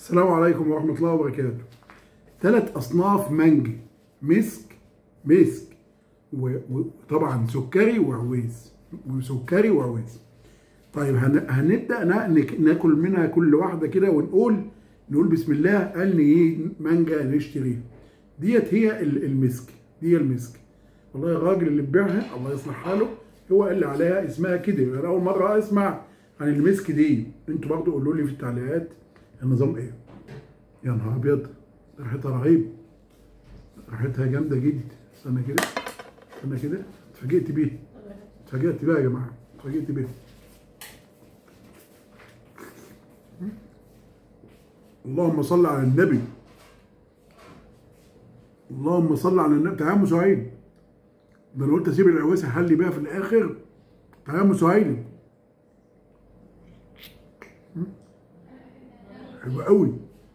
السلام عليكم ورحمة الله وبركاته ثلاث أصناف مانجا مسك مسك و- وطبعا سكري وعويس وسكري وعويس طيب هن- هنبدأ نا- نك- ناكل منها كل واحدة كده ونقول نقول بسم الله قال لي ايه مانجا نشتريها ديت هي ال- المسك دي المسك والله الراجل اللي بيبيعها الله يصلح حاله هو قال لي عليها اسمها كده انا اول مره اسمع عن المسك دي انتوا برضو قولوا لي في التعليقات النظام ايه يا نهار ابيض ريحتها رهيب ريحتها جامده جدا استنى كده استنى كده اتفاجئت بيها اتفاجئت بيها يا جماعه اتفاجئت بيها اللهم صل على النبي اللهم صل على النبي تعالى يا ام سعيد ده انا قلت اسيب العويسه احلي بيها في الاخر تعالى يا ام سعيد حلوه قوي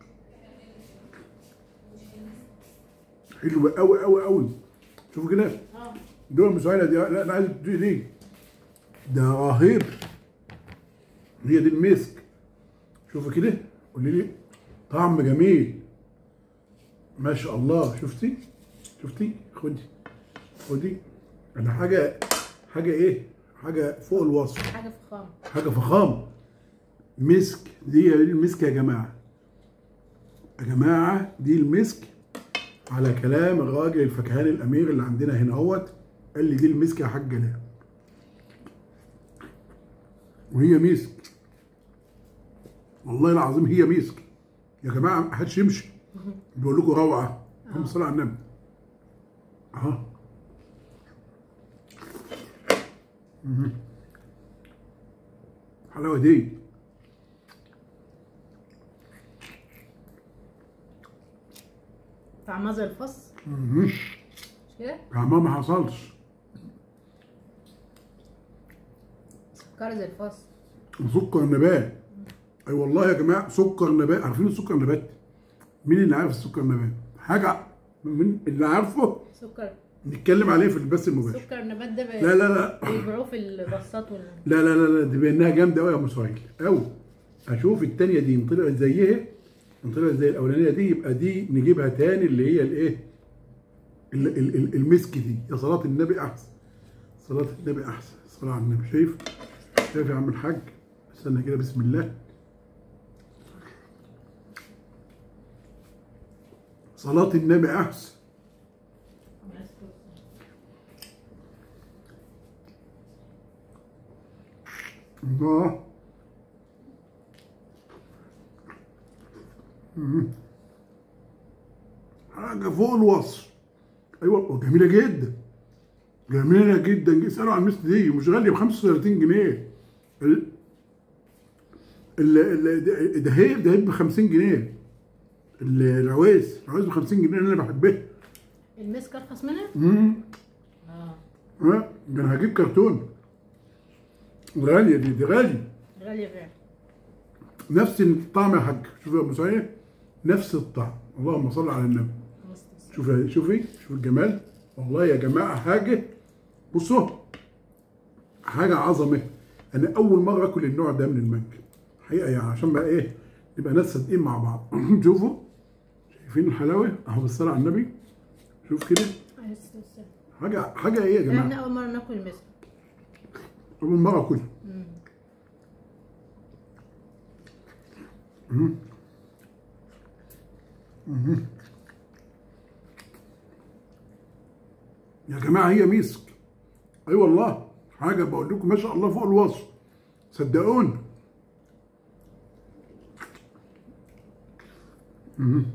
حلوه قوي قوي قوي شوفوا كده دول ام سعيد دي لا انا عايز دي دي ده رهيب هي دي المسك شوفوا كده قولي لي طعم جميل ما شاء الله شفتي شفتي خدي خدي انا حاجه حاجه ايه حاجه فوق الوصف حاجه فخامه حاجه فخام مسك دي هي المسك يا جماعه يا جماعه دي المسك على كلام الراجل الفكهاني الامير اللي عندنا هنا اهوت قال لي دي المسك يا حاج لا وهي مسك والله العظيم هي مسك يا جماعه ما حدش يمشي بيقول لكم روعه اللهم صل على النبي اهو مهم. حلاوه دي طعمها زي الفص مهم. مش كده طعمها ما حصلش سكر زي الفص سكر نبات اي والله يا جماعه سكر نبات عارفين السكر نبات مين اللي عارف السكر نبات حاجه من اللي عارفه سكر نتكلم عليه في البث المباشر سكر النبات ده بي- لا لا لا بيبيعوه في البصات وال لا لا لا لا دي بانها جامده قوي يا ام سهيل قوي اشوف الثانيه دي ان طلعت زيها ان طلعت زي الاولانيه دي يبقى دي نجيبها تاني اللي هي الايه ال- ال- ال- المسك دي يا صلاه النبي احسن صلاه النبي احسن صلاه على النبي شايف شايف يا عم الحاج استنى كده بسم الله صلاة النبي أحسن الله مم. حاجة فوق الوصف أيوة وجميلة جدا جميلة جدا اسألوا عن المثل دي مش غالية ب 35 جنيه ال ال ال- ده هي ده هي ب 50 جنيه ال- العويس العويس ب 50 جنيه اللي انا بحبها المسك ارخص منها؟ امم اه ها ده انا هجيب كرتون غالية دي دي غالية غاليه فعلا نفس الطعم يا حاج شوف يا ابو سعيد نفس الطعم اللهم صل على النبي شوفي شوفي شوف الجمال والله يا جماعه حاجه بصوا حاجه عظمه انا اول مره اكل النوع ده من المانجا حقيقه يعني عشان بقى ايه نبقى ناس صادقين مع بعض شوفوا شايفين الحلاوه اهو بالصلاه على النبي شوف كده حاجه حاجه ايه يا احنا جماعه اول مره ناكل المسك اول مره اكل مم. مم. يا جماعه هي مسك اي أيوة والله حاجه بقول لكم ما شاء الله فوق الوصف صدقوني مم.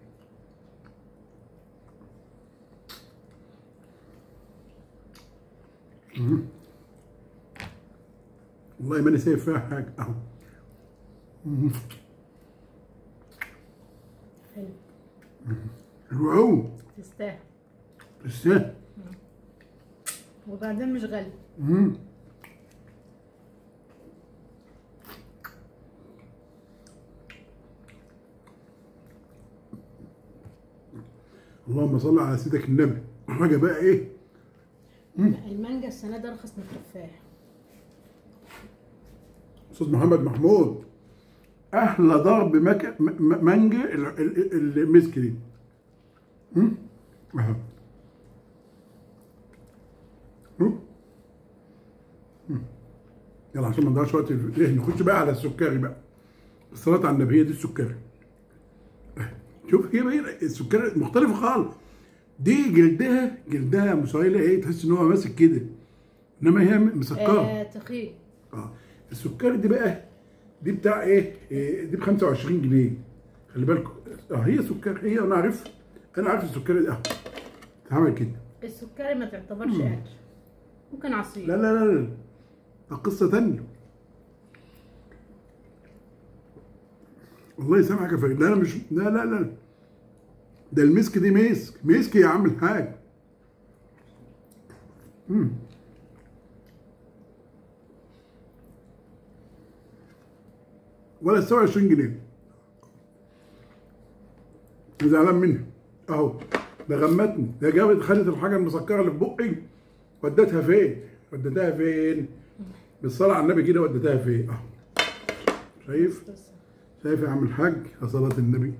مم. والله ماني سايب فيها حاجه اهو مم. حلو حلو قوي تستاهل تستاهل وبعدين مش غالي مم. اللهم صل على سيدك النبي حاجه بقى ايه المانجا السنه دي ارخص من التفاح استاذ محمد محمود احلى ضرب مك... م- م- مانجا ال- ال- ال- المسك دي هم؟ اهو هم؟ هم. يلا عشان ما نضيعش وقت في- ايه نخش بقى على السكري بقى الصلاة على النبي هي دي السكري شوف هي بقى السكري مختلفة خالص دي جلدها جلدها مسيلة ايه تحس ان هو ماسك كده انما هي مسكره آه تخين اه السكري دي بقى دي بتاع ايه, إيه دي ب 25 جنيه خلي بالكم اه هي سكري هي انا عارف انا عارف السكري ده اه اتعمل كده السكري ما تعتبرش اكل ممكن عصير لا لا لا لا ده قصة تانية الله يسامحك يا فريد لا لا مش لا لا لا ده المسك دي مسك مسك يا عم الحاج مم. ولا 27 جنيه زعلان منها اهو ده غمتني ده جابت خدت الحاجه المسكره اللي في بقي ودتها فين؟ ودتها فين؟ بالصلاه على النبي كده ودتها فين؟ اهو شايف؟ بس. شايف يا عم الحاج يا صلاة النبي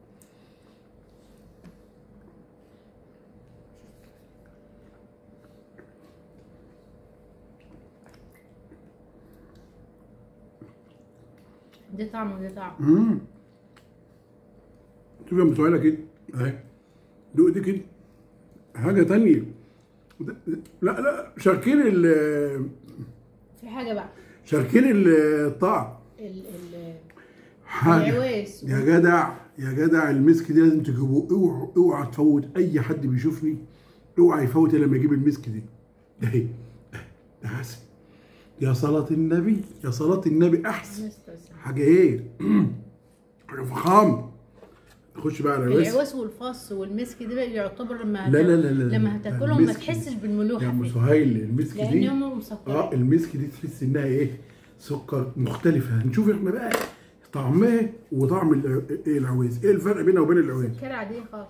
دي طعم ودي طعم امم شوف يا ام سهيله كده اهي دوق دي كده حاجه تانية ده- لا لا شاركين ال في حاجه بقى شاركين الطعم ال ال حاجه العويس يا جدع يا جدع المسك دي لازم تجيبوه اوعى اوعى تفوت اي حد بيشوفني اوعى يفوت إلا لما يجيب المسك دي ده هي ده حسن يا صلاة النبي يا صلاة النبي احسن نستسلم. حاجة ايه حاجة فخام نخش بقى على الرسم العويس والفص والمسك دي بقى يعتبر لما لا لا لا لا لا. لما هتاكلهم ما المسك- تحسش يا بالملوحه ام فيه سهيل المسك لان دي هم اه مسكرين المسك دي تحس انها ايه سكر مختلفة هنشوف احنا بقى طعمها وطعم الع- ايه العويس ايه الفرق بينها وبين العويس سكر عاديه خالص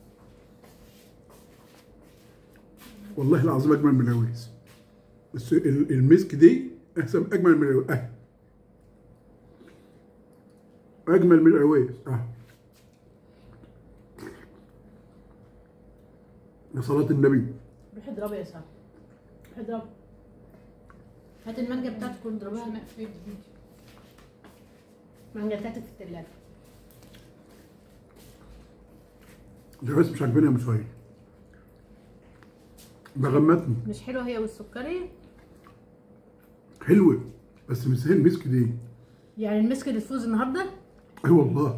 والله العظيم اجمل من العويس بس ال- المسك دي احسن اجمل من العويس اه اجمل من العويس اه يا صلاة النبي روح اضربي يا ساره روح اضربي هات المانجا بتاعتك واضربها المانجا بتاعتك في التلاجة العويس مش عاجباني يا ام سهيل ده غمتني مش حلوه هي والسكري حلوة بس مش زي المسك دي يعني المسك اللي تفوز النهارده اي والله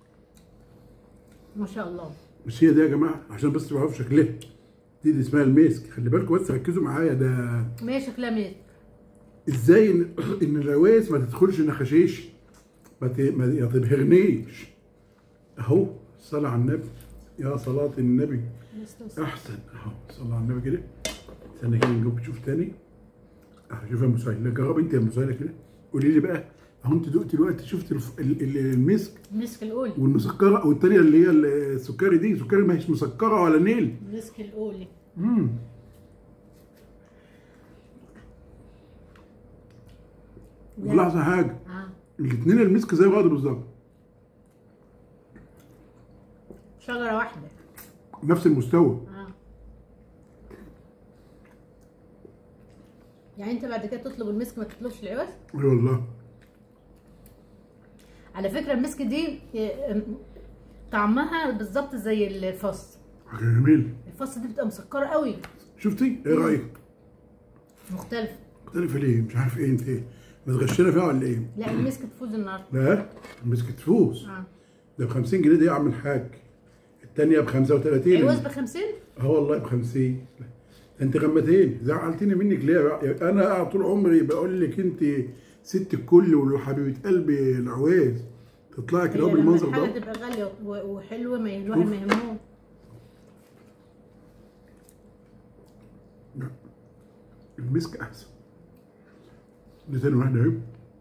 ما شاء الله مش هي دي يا جماعة عشان بس تعرفوا شكلها دي اللي اسمها المسك خلي بالكم بس ركزوا معايا ده ما هي شكلها مسك ازاي ان ان العوايس ما تدخلش نخشيش ما ت- ما ما تبهرنيش اهو الصلاة على النبي يا صلاة النبي نستسلم. احسن اهو صلى على النبي كده استنى كده نجيب شوف تاني اهو شوف يا مسهيلة جرب انت يا مسهيلة كده قولي لي بقى اهو انت دقت دلوقتي شفت الف- ال- ال- المسك المسك الاولي والمسكرة او التانية اللي هي السكري دي سكري ما هيش مسكرة ولا نيل المسك الاولي امم ولاحظة حاجة اه الاثنين المسك زي بعض بالظبط شجره واحده نفس المستوى اه يعني انت بعد كده تطلب المسك ما تطلبش العوز اي والله على فكره المسك دي آه، طعمها بالظبط زي الفص حاجة جميل الفص دي بتبقى مسكره قوي شفتي ايه رايك مختلف مختلفة ليه مش عارف ايه انت ايه متغشنا فيها ولا ايه لا المسك تفوز النهارده لا المسك تفوز اه ده ب 50 جنيه دي يا عم الحاج الثانيه ب 35 عوز ب 50 اه والله ب 50 انت غمتين زعلتني منك ليه بقى؟ انا قاعد طول عمري بقول لك انت ست الكل وحبيبه قلبي العواز تطلعي كده هي هو لما بالمنظر الحاجه ده تبقى غاليه و- وحلوه ما الواحد ما يهمه لا. المسك احسن دي تاني واحده اهي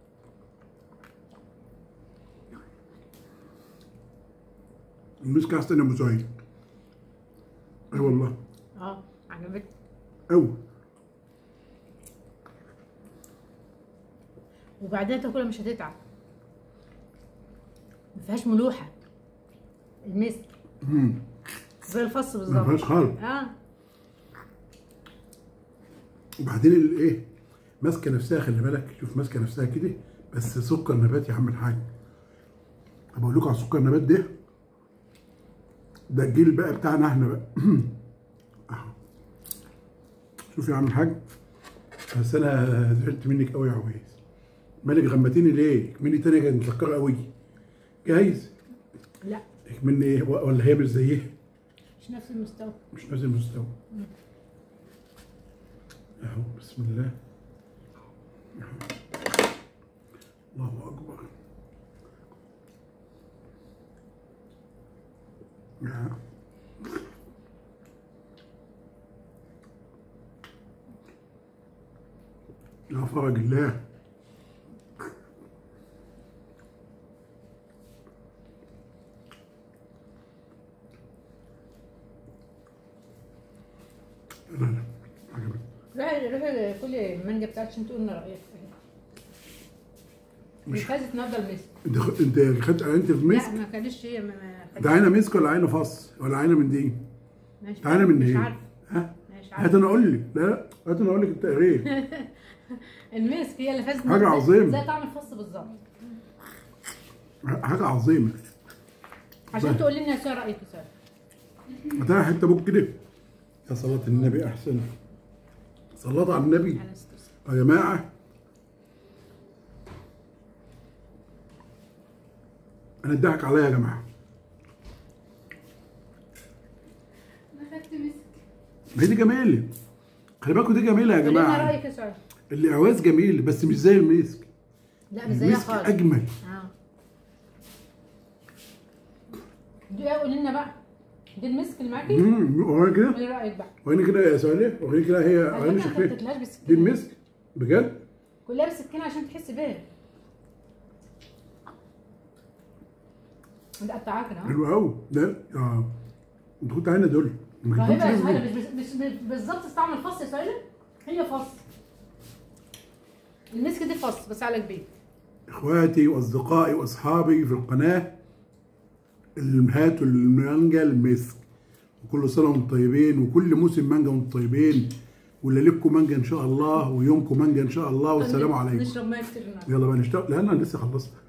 المسك احسن يا ابو سعيد اي والله اه عجبتني أوي وبعدين تاكلها مش هتتعب فيهاش ملوحه المسك امم زي الفص ما بالظبط فيهاش خالص اه وبعدين الايه ماسكه نفسها خلي بالك شوف ماسكه نفسها كده بس سكر نبات يا عم الحاج بقول لكم على السكر النبات ده ده الجيل بقى بتاعنا احنا بقى أهو. شوف يا عم الحاج بس انا زعلت منك قوي يا عويس مالك غمتيني ليه؟ مني تانية كانت مسكرة قوي جايز لا مني ايه ولا هي مش زيها مش نفس المستوى مش نفس المستوى اهو بسم الله أهو. الله اكبر أهو. يا فرج الله لا لا عجبتني روحي روحي كلي المانجا بتاعتك عشان تقول لنا رايك فيها مش- مش عايزه تنضل مسك انت خ- انت خدت انت في مسك لا ما كانش هي ما ما ده عينه مسك ولا عينه فص ولا عينه من دي مش تعالى من مش ايه عارفه ها مش هات عارفه انا اقول لك لا هات انا اقول لك التقرير المسك هي اللي فازت حاجة عظيمة. زي طعم الفص بالظبط حاجه عظيمه عشان تقول لنا يا رايك يا ساره هاتها حته بوك كده يا صلاة النبي احسن صلاة على النبي على استوس يا جماعه انا اتضحك عليا يا جماعه انا خدت مسك ما هي دي جميله خلي بالكم دي جميله يا قول لنا جماعه رايك يا ساره الاعواز جميل بس مش زي المسك لا مش زيها المسك خالص اجمل اه دي قول لنا بقى دي المسك اللي معاكي امم وهنا كده قولي رايك بقى وهنا كده يا سؤالي وهنا كده هي على عين فكره ما شكلها حطيتلهاش دي بالسكينه المسك بجد كلها بالسكينه عشان تحس بيها ده قطعاك انا حلو قوي ده اه انت كنت عينه دول ما رهيبه يا كنتش سهيله عارف. مش مش مش بالظبط استعمل فص يا سهيله هي فص المسك دي فص بس على كبير اخواتي واصدقائي واصحابي في القناه اللي هاتوا المانجا المسك وكل سنه وانتم طيبين وكل موسم مانجا وانتم طيبين وليلكم مانجا ان شاء الله ويومكم مانجا ان شاء الله والسلام عليكم نشرب ميه كتير النهارده يلا بقى نشتغل لا انا لسه خلصت